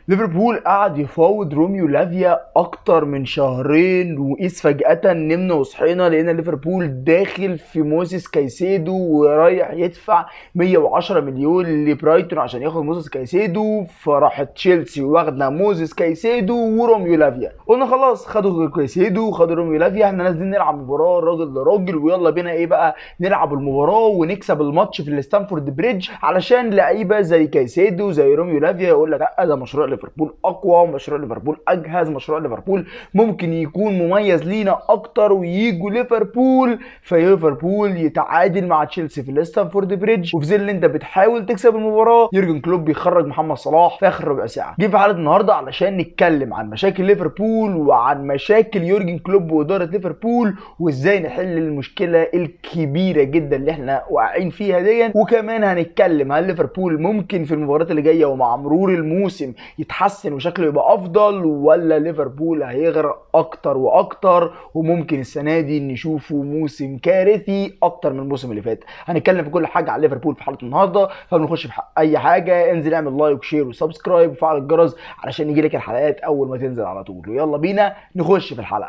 ليفربول قعد يفاوض روميو لافيا اكتر من شهرين وقيس فجأة نمنا وصحينا لقينا ليفربول داخل في موسيس كايسيدو ورايح يدفع 110 مليون لبرايتون عشان ياخد موسيس كايسيدو فراحت تشيلسي واخده موسيس كايسيدو وروميو لافيا قلنا خلاص خدوا كايسيدو وخدوا روميو لافيا احنا نازلين نلعب مباراه راجل لراجل ويلا بينا ايه بقى نلعب المباراه ونكسب الماتش في الستانفورد بريدج علشان لعيبه زي كايسيدو زي روميو لافيا يقول لك لا ده مشروع ليفربول اقوى مشروع ليفربول اجهز مشروع ليفربول ممكن يكون مميز لينا اكتر ويجوا ليفربول فليفربول يتعادل مع تشيلسي في الاستانفورد بريدج وفي ظل انت بتحاول تكسب المباراه يورجن كلوب بيخرج محمد صلاح في اخر ربع ساعه جه في حلقه النهارده علشان نتكلم عن مشاكل ليفربول وعن مشاكل يورجن كلوب واداره ليفربول وازاي نحل المشكله الكبيره جدا اللي احنا واقعين فيها دي وكمان هنتكلم هل ليفربول ممكن في المباريات اللي جايه ومع مرور الموسم يتحسن وشكله يبقى افضل ولا ليفربول هيغرق اكتر واكتر وممكن السنه دي نشوفه موسم كارثي اكتر من الموسم اللي فات هنتكلم في كل حاجه على ليفربول في حلقه النهارده قبل ما نخش في اي حاجه انزل اعمل لايك وشير وسبسكرايب وفعل الجرس علشان يجي لك الحلقات اول ما تنزل على طول ويلا بينا نخش في الحلقه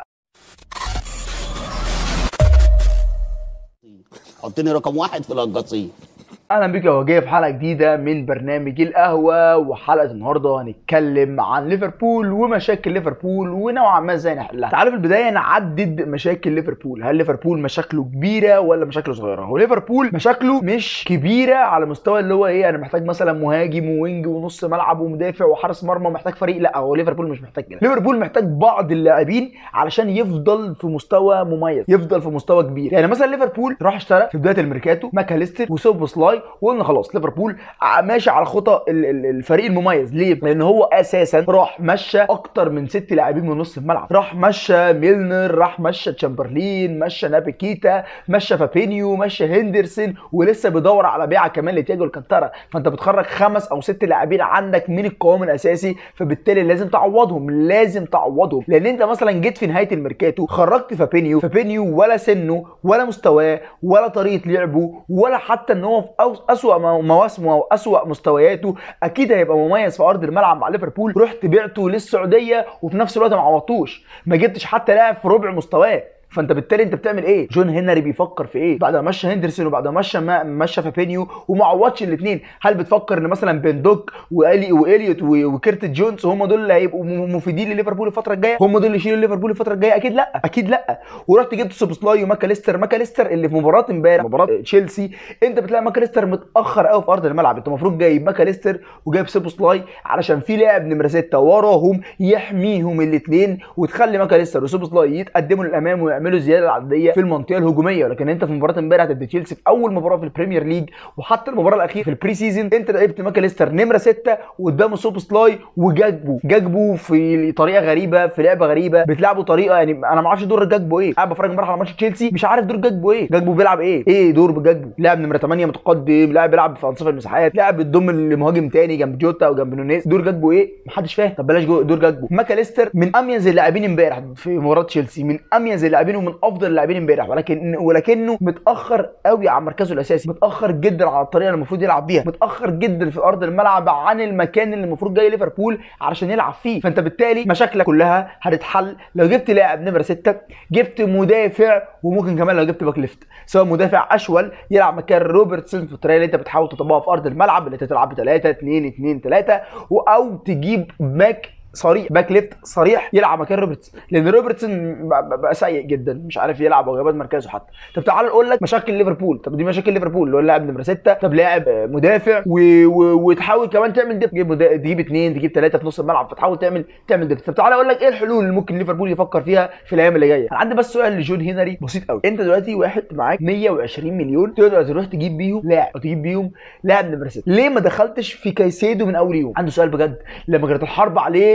حطني رقم واحد في القصيم اهلا بيك يا جاي في حلقه جديده من برنامج القهوه وحلقه النهارده هنتكلم عن ليفربول ومشاكل ليفربول ونوعا ما ازاي نحلها تعالوا في البدايه نعدد مشاكل ليفربول هل ليفربول مشاكله كبيره ولا مشاكله صغيره هو ليفربول مشاكله مش كبيره على مستوى اللي هو ايه انا محتاج مثلا مهاجم ووينج ونص ملعب ومدافع وحارس مرمى محتاج فريق لا هو ليفربول مش محتاج كده ليفربول محتاج بعض اللاعبين علشان يفضل في مستوى مميز يفضل في مستوى كبير يعني مثلا ليفربول راح اشترى في بدايه الميركاتو ماكاليستر وسوبوسلاي وقلنا خلاص ليفربول ماشي على خطى ال- ال- الفريق المميز ليه؟ لان هو اساسا راح مشى اكتر من ست لاعبين من نص الملعب راح مشى ميلنر راح مشى تشامبرلين مشى نابي كيتا مشى فابينيو مشى هندرسون ولسه بيدور على بيعه كمان لتياجو الكانتارا فانت بتخرج خمس او ست لاعبين عندك من القوام الاساسي فبالتالي لازم تعوضهم لازم تعوضهم لان انت مثلا جيت في نهايه الميركاتو خرجت فابينيو فابينيو ولا سنه ولا مستواه ولا طريقه لعبه ولا حتى ان هو في أو- اسوأ مو- مواسمه او اسوأ مستوياته اكيد هيبقى مميز في ارض الملعب مع ليفربول رحت بعته للسعوديه وفي نفس الوقت ما عوضتوش ما جبتش حتى لاعب في ربع مستواه فانت بالتالي انت بتعمل ايه؟ جون هنري بيفكر في ايه؟ بعد ما مشى هندرسون وبعد ما مشى ما مشى فابينيو وما عوضش الاثنين، هل بتفكر ان مثلا بندوك والي واليوت و- وكيرت جونز هم دول اللي هيبقوا م- مفيدين لليفربول الفتره الجايه؟ هم دول اللي يشيلوا ليفربول الفتره الجايه؟ اكيد لا، اكيد لا، ورحت جبت سوبسلاي وماكاليستر، ماكاليستر اللي في مباراه امبارح مباراه تشيلسي انت بتلاقي ماكاليستر متاخر قوي في ارض الملعب، انت المفروض جايب ماكاليستر وجايب سوبسلاي علشان في لاعب نمره 6 وراهم يحميهم الاثنين وتخلي ماكاليستر وسوبسلاي يتقدموا للامام ويعملوا زياده عدديه في المنطقه الهجوميه لكن انت في مباراه امبارح ضد تشيلسي في اول مباراه في البريمير ليج وحتى المباراه الاخيره في البري سيزون انت لعبت ماكاليستر نمره 6 وقدامه سوبسلاي وجاكبو جاكبو في طريقه غريبه في لعبه غريبه بتلعبه طريقه يعني انا ما اعرفش دور جاكبو ايه قاعد بتفرج امبارح على ماتش تشيلسي مش عارف دور جاكبو ايه جاكبو بيلعب ايه ايه دور جاكبو لاعب نمره 8 متقدم لاعب بيلعب في انصاف المساحات لاعب بتضم لمهاجم تاني جنب جوتا وجنب نونيز دور جاكبو ايه محدش فاهم طب بلاش جو- دور جاكبو ماكاليستر من اميز اللاعبين امبارح في مباراه تشيلسي من اميز اللاعبين ومن افضل اللاعبين امبارح ولكن ولكنه متاخر قوي عن مركزه الاساسي متاخر جدا على الطريقه اللي المفروض يلعب بيها متاخر جدا في ارض الملعب عن المكان اللي المفروض جاي ليفربول علشان يلعب فيه فانت بالتالي مشاكلك كلها هتتحل لو جبت لاعب نمره 6 جبت مدافع وممكن كمان لو جبت باك ليفت سواء مدافع اشول يلعب مكان روبرتسون في الطريقه اللي انت بتحاول تطبقها في ارض الملعب اللي انت تلعب ب 3 2 2 3 او تجيب باك صريح باك ليفت صريح يلعب مكان روبرتسون لان روبرتسون بقى, بقى سيء جدا مش عارف يلعب وجبات مركزه حتى طب تعال اقول لك مشاكل ليفربول طب دي مشاكل ليفربول اللي هو اللاعب نمره 6 طب لاعب آه، مدافع و... و... وتحاول كمان تعمل ديب تجيب مدا... تجيب اثنين تجيب ثلاثه في نص الملعب فتحاول تعمل تعمل ديب طب تعال اقول لك ايه الحلول اللي ممكن ليفربول يفكر فيها في الايام اللي جايه انا عندي بس سؤال لجون هنري بسيط قوي انت دلوقتي واحد معاك 120 مليون تقدر تروح تجيب بيهم لاعب او تجيب بيهم لاعب نمره 6 ليه ما دخلتش في كايسيدو من اول يوم عنده سؤال بجد لما كانت الحرب عليه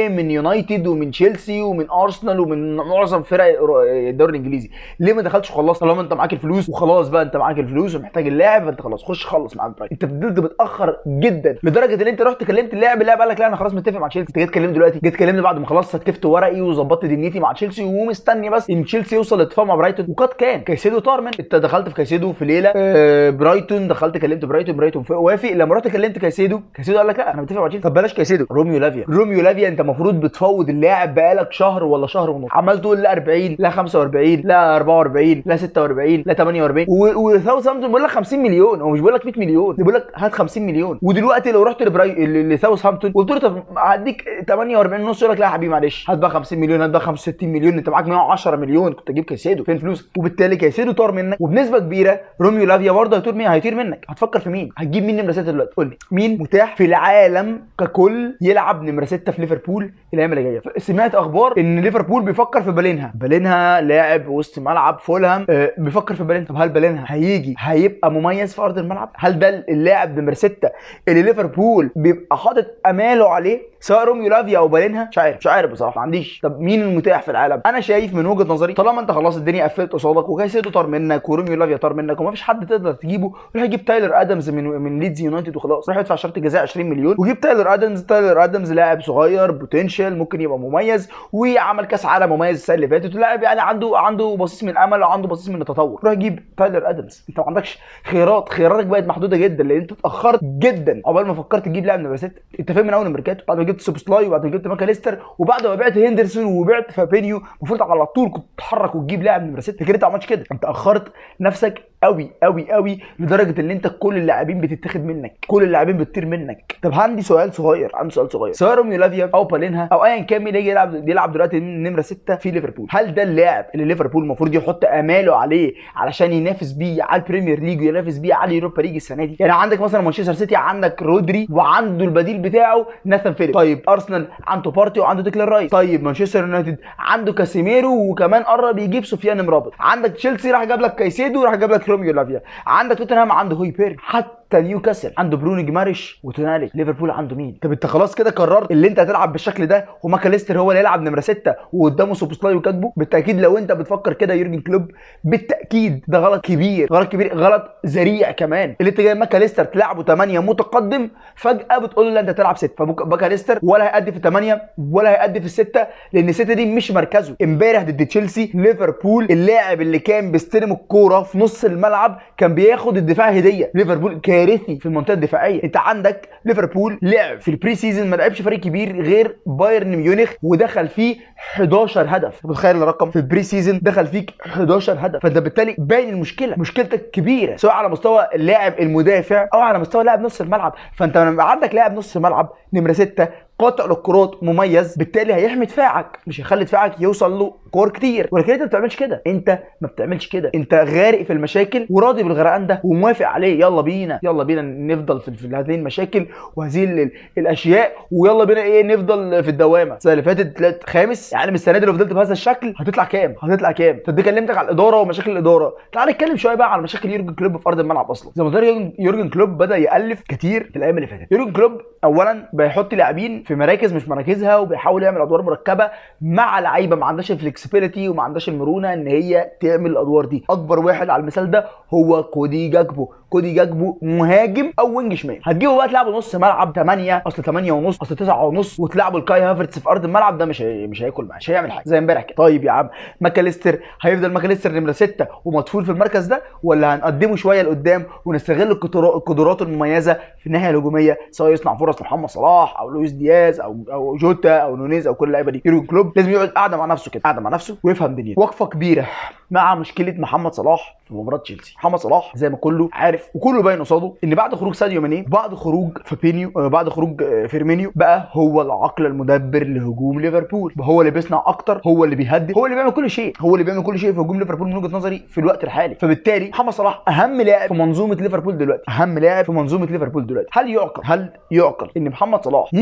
من يونايتد ومن تشيلسي ومن ارسنال ومن معظم فرق الدوري الانجليزي ليه ما دخلتش خلصت طالما انت معاك الفلوس وخلاص بقى انت معاك الفلوس ومحتاج اللاعب فانت خلاص خش خلص مع برايتون انت فضلت متاخر جدا لدرجه ان انت رحت كلمت اللاعب اللاعب قال لك لا انا خلاص متفق مع تشيلسي انت جيت تكلمني دلوقتي جيت تكلمني بعد ما خلاص ستفت ورقي وظبطت دنيتي مع تشيلسي ومستني بس ان تشيلسي يوصل لاتفاق مع برايتون وقد كان كايسيدو طار من انت دخلت في كايسيدو في ليله آه برايتون دخلت كلمت برايتون برايتون وافق لما رحت كلمت كايسيدو كايسيدو قال لك لا انا متفق مع تشيلسي طب بلاش كايسيدو روميو لافيا روميو لافيا انت المفروض بتفوض اللاعب بقالك شهر ولا شهر ونص عمال تقول لا 40 لا 45 لا 44 لا 46 لا 48 وساوثهامبتون بيقول لك 50 مليون هو مش بيقول لك 100 مليون بيقول لك هات 50 مليون ودلوقتي لو رحت لبراي لساوثهامبتون قلت له طب هديك 48 ونص يقول لك لا يا حبيبي معلش هات بقى 50 مليون هات بقى 65 مليون انت معاك 110 مليون كنت تجيب كايسيدو فين فلوسك وبالتالي كايسيدو طار منك وبنسبه كبيره روميو لافيا برضه هيطير مين هيطير منك هتفكر في مين هتجيب مين نمره 6 دلوقتي قول لي مين متاح في العالم ككل يلعب نمره 6 في ليفربول الايام اللي جايه سمعت اخبار ان ليفربول بيفكر في بالينها بالينها لاعب وسط ملعب فولهام آه بيفكر في بالينها طب هل بالينها هيجي هيبقى مميز في ارض الملعب هل ده اللاعب نمره 6 اللي ليفربول بيبقى حاطط اماله عليه سواء روميو لافيا او بالينها مش عارف مش عارف بصراحه ما عنديش طب مين المتاح في العالم انا شايف من وجهه نظري طالما انت خلاص الدنيا قفلت قصادك وكايسيدو طار منك وروميو لافيا طار منك ومفيش حد تقدر تجيبه روح يجيب تايلر ادمز من من ليدز يونايتد وخلاص روح ادفع شرط الجزاء 20 مليون وجيب تايلر ادمز تايلر ادمز لاعب صغير بوتنشال ممكن يبقى مميز وعمل كاس عالم مميز السنه اللي فاتت ولاعب يعني عنده عنده بصيص من امل وعنده بصيص من التطور روح جيب تايلر ادمز انت ما عندكش خيارات خياراتك بقت محدوده جدا لان انت اتاخرت جدا عقبال ما فكرت تجيب لاعب نمره 6 انت فين من اول الميركاتو بعد ما جبت سوبسلاي وبعد ما جبت ماكاليستر وبعد ما بعت هندرسون وبعت فابينيو المفروض على طول كنت تتحرك وتجيب لاعب نمره 6 كده انت ما عملتش كده انت اخرت نفسك قوي قوي قوي لدرجه ان انت كل اللاعبين بتتاخد منك كل اللاعبين بتطير منك طب عندي سؤال صغير عندي سؤال صغير سواء روميو لافيا او بالينها او ايا كان مين يجي يلعب يلعب دلوقتي نمره 6 في ليفربول هل ده اللاعب اللي ليفربول المفروض يحط اماله عليه علشان ينافس بيه على البريمير ليج وينافس بيه على اليوروبا ليج السنه دي يعني عندك مثلا مانشستر سيتي عندك رودري وعنده البديل بتاعه ناثان فيليب طيب ارسنال عنده بارتي وعنده ديكلان رايس طيب مانشستر يونايتد عنده كاسيميرو وكمان قرب يجيب سفيان مرابط عندك تشيلسي راح جاب لك كايسيدو وراح جاب لك روميو لافيا عندك توتنهام عنده هوي بيري حتى نيوكاسل عنده برونو جمارش وتونالي ليفربول عنده مين طب انت خلاص كده قررت اللي انت هتلعب بالشكل ده وماكاليستر هو اللي يلعب نمره 6 وقدامه سوبوسلاي وكاتبه بالتاكيد لو انت بتفكر كده يورجن كلوب بالتاكيد ده غلط كبير غلط كبير غلط ذريع كمان اللي انت جايب ماكاليستر تلعبه 8 متقدم فجاه بتقول له لا انت تلعب 6 فماكاليستر ولا هيأدي في الثمانيه ولا هيأدي في السته لان السته دي مش مركزه امبارح ضد تشيلسي ليفربول اللاعب اللي كان بيستلم الكوره في نص الملعب كان بياخد الدفاع هديه ليفربول كارثي في المنطقه الدفاعيه انت عندك ليفربول لعب في البري سيزون ما لعبش فريق كبير غير بايرن ميونخ ودخل فيه 11 هدف متخيل الرقم في البري سيزون دخل فيك 11 هدف فانت بالتالي باين المشكله مشكلتك كبيره سواء على مستوى اللاعب المدافع او على مستوى لاعب نص الملعب فانت لما عندك لاعب نص ملعب نمره 6 قاطع للكرات مميز بالتالي هيحمي دفاعك مش هيخلي دفاعك يوصل له كور كتير ولكن انت ما بتعملش كده انت ما بتعملش كده انت غارق في المشاكل وراضي بالغرقان ده وموافق عليه يلا بينا يلا بينا نفضل في, في هذه المشاكل وهذه ال- الاشياء ويلا بينا ايه نفضل في الدوامه السنه اللي فاتت طلعت خامس يعني من السنه دي لو فضلت بهذا الشكل هتطلع كام هتطلع كام طب دي كلمتك على الاداره ومشاكل الاداره تعال نتكلم شويه بقى على مشاكل يورجن كلوب في ارض الملعب اصلا زي ما قلت لك يورجن- يورجن كلوب بدا يالف كتير في الايام اللي فاتت يورجن كلوب اولا بيحط لاعبين في مراكز مش مراكزها وبيحاول يعمل ادوار مركبه مع لعيبه ما عندهاش الفلكسبيليتي وما عندهاش المرونه ان هي تعمل الادوار دي اكبر واحد على المثال ده هو كودي جاكبو كودي جاكبو مهاجم او وينج شمال هتجيبه بقى تلعبه نص ملعب 8 اصل 8 ونص اصل 9 ونص وتلعبه لكاي هافرتس في ارض الملعب ده مش هي... مش هياكل معاه مش هيعمل حاجه زي امبارح كده طيب يا عم ماكاليستر هيفضل ماكاليستر نمره 6 ومدفون في المركز ده ولا هنقدمه شويه لقدام ونستغل القدرا- القدرات المميزه في الناحيه الهجوميه سواء يصنع فرص لمحمد صلاح او لويس دياز او او جوتا او نونيز او كل اللعيبه دي يورجن كلوب لازم يقعد قاعده مع نفسه كده قاعده مع نفسه ويفهم دنيته وقفه كبيره مع مشكله محمد صلاح في مباراه تشيلسي محمد صلاح زي ما كله عارف وكله باين قصاده ان بعد خروج ساديو ماني بعد خروج فابينيو آه، بعد خروج آه، فيرمينيو بقى هو العقل المدبر لهجوم ليفربول هو اللي بيصنع اكتر هو اللي بيهدد هو اللي بيعمل كل شيء هو اللي بيعمل كل شيء في هجوم ليفربول من وجهه نظري في الوقت الحالي فبالتالي محمد صلاح اهم لاعب في منظومه ليفربول دلوقتي اهم لاعب في منظومه ليفربول دلوقتي هل يعقل هل يعقل ان محمد صلاح يجي في الدقيقه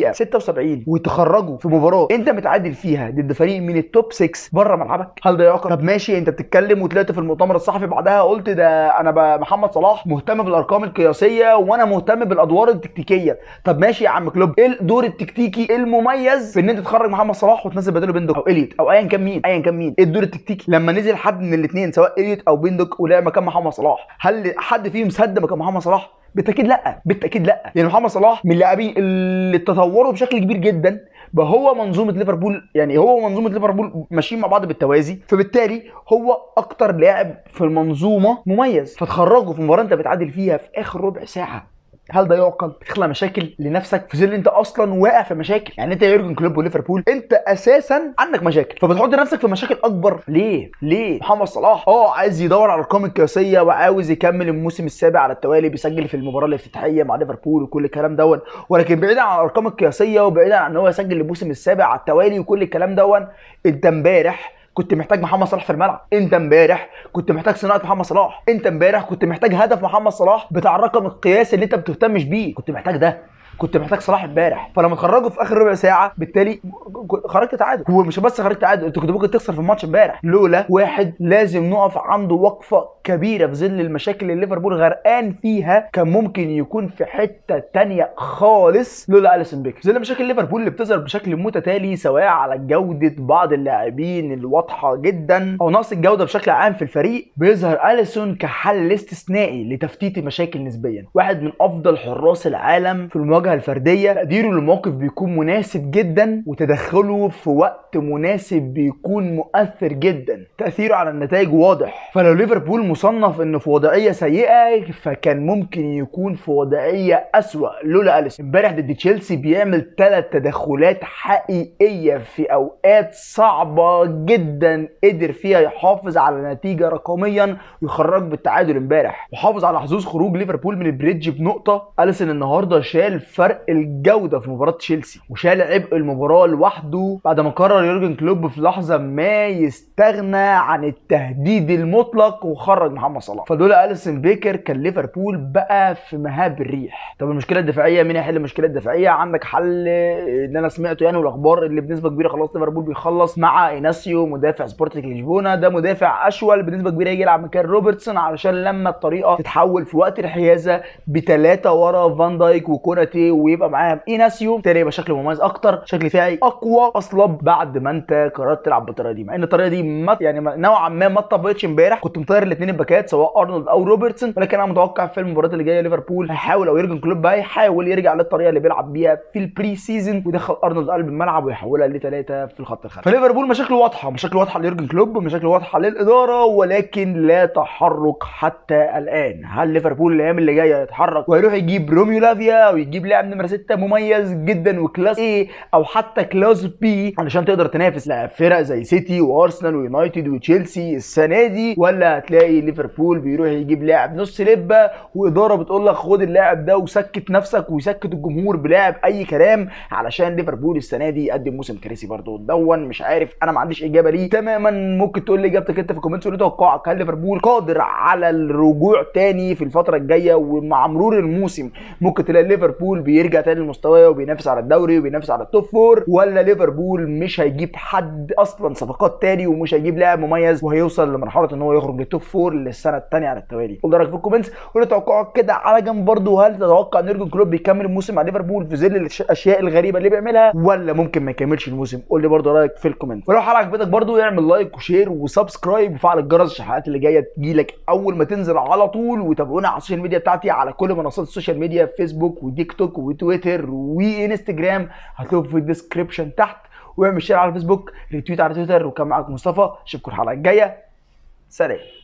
الدقيقه 76 وتخرجوا في مباراه انت متعادل فيها ضد فريق من التوب 6 بره ملعبك هل ده يعقل طب ماشي انت بتتكلم وطلعت في المؤتمر الصحفي بعدها قلت ده انا ب- محمد صلاح مهتم بالارقام القياسيه وانا مهتم بالادوار التكتيكيه طب ماشي يا عم كلوب ايه الدور التكتيكي المميز في ان انت تخرج محمد صلاح وتنزل بداله بندق او اليوت او ايا كان مين ايا كان مين ايه الدور التكتيكي لما نزل حد من الاثنين سواء اليوت او بندق ولعب مكان محمد صلاح هل حد فيهم سد مكان محمد صلاح بالتاكيد لا بالتاكيد لا لان محمد صلاح من اللاعبين اللي تطوروا بشكل كبير جدا بقى هو منظومه ليفربول يعني هو منظومه ليفربول ماشيين مع بعض بالتوازي فبالتالي هو اكتر لاعب في المنظومه مميز فتخرجه في مباراه انت بتعادل فيها في اخر ربع ساعه هل ده يعقل؟ تخلق مشاكل لنفسك في ظل انت اصلا واقع في مشاكل، يعني انت يا يورجن كلوب وليفربول انت اساسا عندك مشاكل، فبتحط نفسك في مشاكل اكبر، ليه؟ ليه؟ محمد صلاح اه عايز يدور على الارقام القياسيه وعاوز يكمل الموسم السابع على التوالي بيسجل في المباراه الافتتاحيه مع ليفربول وكل الكلام دون، ولكن بعيدا عن الارقام القياسيه وبعيدا عن ان هو يسجل الموسم السابع على التوالي وكل الكلام دون، انت امبارح كنت محتاج محمد صلاح في الملعب انت امبارح كنت محتاج صناعه محمد صلاح انت امبارح كنت محتاج هدف محمد صلاح بتاع الرقم القياسي اللي انت ما بتهتمش بيه كنت محتاج ده كنت محتاج صلاح امبارح فلما تخرجوا في اخر ربع ساعه بالتالي خرجت تعادل هو مش بس خرجت تعادل انت كنت ممكن تخسر في الماتش امبارح لولا واحد لازم نقف عنده وقفه كبيره في ظل المشاكل اللي ليفربول غرقان فيها كان ممكن يكون في حته تانية خالص لولا اليسون بيكر في ظل مشاكل ليفربول اللي بتظهر بشكل متتالي سواء على جوده بعض اللاعبين الواضحه جدا او نقص الجوده بشكل عام في الفريق بيظهر اليسون كحل استثنائي لتفتيت المشاكل نسبيا واحد من افضل حراس العالم في المواجهه الفرديه تقديره للموقف بيكون مناسب جدا وتدخله في وقت مناسب بيكون مؤثر جدا تاثيره على النتائج واضح فلو ليفربول مصنف انه في وضعيه سيئه فكان ممكن يكون في وضعيه اسوا لولا اليسون امبارح ضد تشيلسي بيعمل ثلاث تدخلات حقيقيه في اوقات صعبه جدا قدر فيها يحافظ على نتيجه رقميا ويخرج بالتعادل امبارح وحافظ على حظوظ خروج ليفربول من البريدج بنقطه اليسون النهارده شال فرق الجوده في مباراه تشيلسي وشال عبء المباراه لوحده بعد ما قرر يورجن كلوب في لحظه ما يستغنى عن التهديد المطلق وخرج محمد صلاح فلولا اليسون بيكر كان ليفربول بقى في مهاب الريح طب المشكله الدفاعيه مين هيحل المشكله الدفاعيه عندك حل اللي انا سمعته يعني والاخبار اللي بنسبه كبيره خلاص ليفربول بيخلص مع ايناسيو مدافع سبورتنج لشبونه ده مدافع اشول بنسبه كبيره يجي يلعب مكان روبرتسون علشان لما الطريقه تتحول في وقت الحيازه بثلاثه ورا فان دايك وكوناتي ويبقى معاهم ايناسيو بالتالي يبقى شكل مميز اكتر شكل دفاعي اقوى اصلب بعد ما انت قررت تلعب بالطريقه دي مع ان الطريقه دي ما يعني ما- نوعا ما ما اتطبقتش امبارح كنت مطير الاثنين الباكات سواء ارنولد او روبرتسون ولكن انا متوقع في المباريات اللي جايه ليفربول هيحاول او يورجن كلوب هيحاول يرجع للطريقه اللي بيلعب بيها في البري سيزون ويدخل ارنولد قلب الملعب ويحولها لثلاثه في الخط الخلفي فليفربول مشاكله واضحه مشاكله واضحه ليورجن كلوب مشاكله واضحه للاداره ولكن لا تحرك حتى الان هل ليفربول الايام اللي جايه يتحرك ويروح يجيب روميو لافيا او يجيب لاعب نمره 6 مميز جدا وكلاس ايه او حتى كلاس بي علشان تقدر تنافس لا فرق زي سيتي وارسنال ويونايتد وتشيلسي السنه دي ولا هتلاقي ليفربول بيروح يجيب لاعب نص لبه واداره بتقول لك خد اللاعب ده وسكت نفسك ويسكت الجمهور بلاعب اي كلام علشان ليفربول السنه دي يقدم موسم كارثي برضه دون مش عارف انا ما عنديش اجابه ليه تماما ممكن تقول لي اجابتك انت في الكومنتس وقول لي توقعك هل ليفربول قادر على الرجوع تاني في الفتره الجايه ومع مرور الموسم ممكن تلاقي ليفربول بيرجع تاني لمستواه وبينافس على الدوري وبينافس على التوب فور ولا ليفربول مش هيجيب حد اصلا صفقات تاني ومش هيجيب لاعب مميز وهيوصل لمرحله ان هو يخرج للتوب فور للسنه الثانيه على التوالي قول رايك في الكومنتس قول لي توقعك كده على جنب برضه هل تتوقع ان يورجن كلوب بيكمل الموسم مع ليفربول في ظل الاشياء الغريبه اللي بيعملها ولا ممكن ما يكملش الموسم قول لي برضه رايك في الكومنت ولو الحلقه عجبتك برضه اعمل لايك وشير وسبسكرايب وفعل الجرس عشان الحلقات اللي جايه تجيلك اول ما تنزل على طول وتابعونا على السوشيال ميديا بتاعتي على كل منصات السوشيال ميديا فيسبوك وتيك توك وتويتر وانستجرام هتلاقوا في الديسكربشن تحت واعمل شير على الفيسبوك ريتويت على تويتر وكان معاكم مصطفى اشوفكم الحلقه الجايه سلام